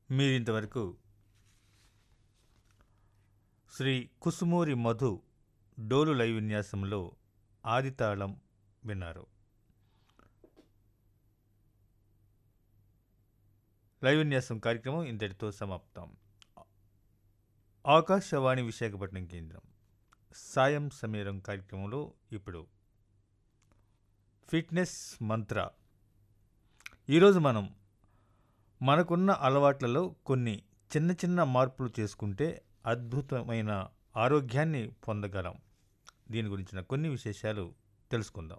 మీరింతవరకు శ్రీ కుసుమూరి మధు డోలు లైవ్ విన్యాసంలో ఆదితాళం విన్నారు లైవ్ విన్యాసం కార్యక్రమం ఇంతటితో సమాప్తం ఆకాశవాణి విశాఖపట్నం కేంద్రం సాయం సమీరం కార్యక్రమంలో ఇప్పుడు ఫిట్నెస్ మంత్ర ఈరోజు మనం మనకున్న అలవాట్లలో కొన్ని చిన్న చిన్న మార్పులు చేసుకుంటే అద్భుతమైన ఆరోగ్యాన్ని పొందగలం దీని గురించిన కొన్ని విశేషాలు తెలుసుకుందాం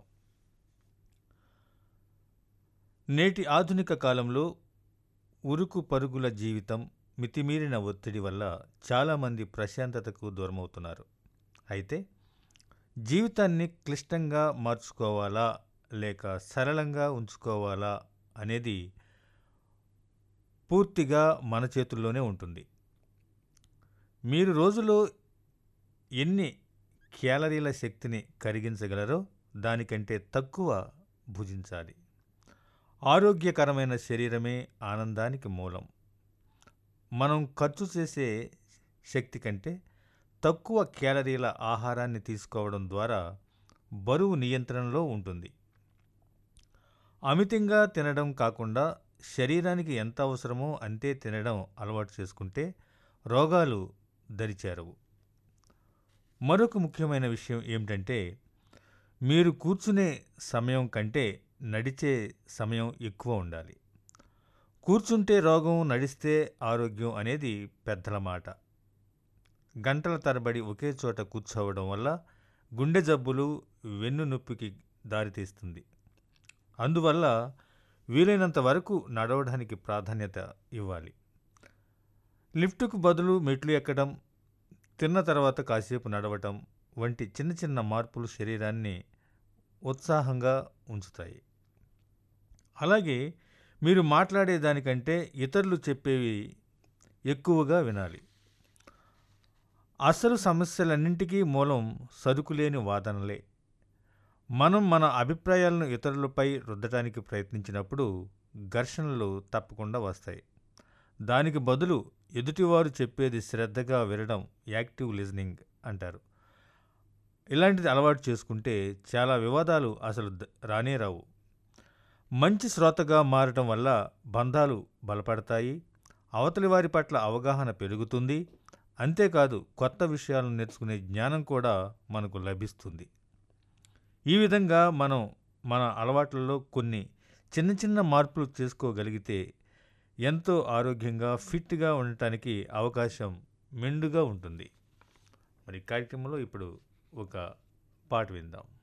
నేటి ఆధునిక కాలంలో ఉరుకు పరుగుల జీవితం మితిమీరిన ఒత్తిడి వల్ల చాలామంది ప్రశాంతతకు దూరమవుతున్నారు అయితే జీవితాన్ని క్లిష్టంగా మార్చుకోవాలా లేక సరళంగా ఉంచుకోవాలా అనేది పూర్తిగా మన చేతుల్లోనే ఉంటుంది మీరు రోజులో ఎన్ని క్యాలరీల శక్తిని కరిగించగలరో దానికంటే తక్కువ భుజించాలి ఆరోగ్యకరమైన శరీరమే ఆనందానికి మూలం మనం ఖర్చు చేసే శక్తి కంటే తక్కువ క్యాలరీల ఆహారాన్ని తీసుకోవడం ద్వారా బరువు నియంత్రణలో ఉంటుంది అమితంగా తినడం కాకుండా శరీరానికి ఎంత అవసరమో అంతే తినడం అలవాటు చేసుకుంటే రోగాలు దరిచేరవు మరొక ముఖ్యమైన విషయం ఏమిటంటే మీరు కూర్చునే సమయం కంటే నడిచే సమయం ఎక్కువ ఉండాలి కూర్చుంటే రోగం నడిస్తే ఆరోగ్యం అనేది పెద్దల మాట గంటల తరబడి ఒకే చోట కూర్చోవడం వల్ల గుండె జబ్బులు వెన్ను నొప్పికి దారితీస్తుంది అందువల్ల వీలైనంత వరకు నడవడానికి ప్రాధాన్యత ఇవ్వాలి లిఫ్టుకు బదులు మెట్లు ఎక్కడం తిన్న తర్వాత కాసేపు నడవటం వంటి చిన్న చిన్న మార్పులు శరీరాన్ని ఉత్సాహంగా ఉంచుతాయి అలాగే మీరు మాట్లాడే దానికంటే ఇతరులు చెప్పేవి ఎక్కువగా వినాలి అసలు సమస్యలన్నింటికీ మూలం సరుకులేని వాదనలే మనం మన అభిప్రాయాలను ఇతరులపై రుద్దటానికి ప్రయత్నించినప్పుడు ఘర్షణలు తప్పకుండా వస్తాయి దానికి బదులు ఎదుటివారు చెప్పేది శ్రద్ధగా వినడం యాక్టివ్ లిజనింగ్ అంటారు ఇలాంటిది అలవాటు చేసుకుంటే చాలా వివాదాలు అసలు ద- రానే రావు మంచి శ్రోతగా మారటం వల్ల బంధాలు బలపడతాయి అవతలి వారి పట్ల అవగాహన పెరుగుతుంది అంతేకాదు కొత్త విషయాలను నేర్చుకునే జ్ఞానం కూడా మనకు లభిస్తుంది ఈ విధంగా మనం మన అలవాట్లలో కొన్ని చిన్న చిన్న మార్పులు చేసుకోగలిగితే ఎంతో ఆరోగ్యంగా ఫిట్గా ఉండటానికి అవకాశం మెండుగా ఉంటుంది మరి కార్యక్రమంలో ఇప్పుడు ఒక పాట విందాం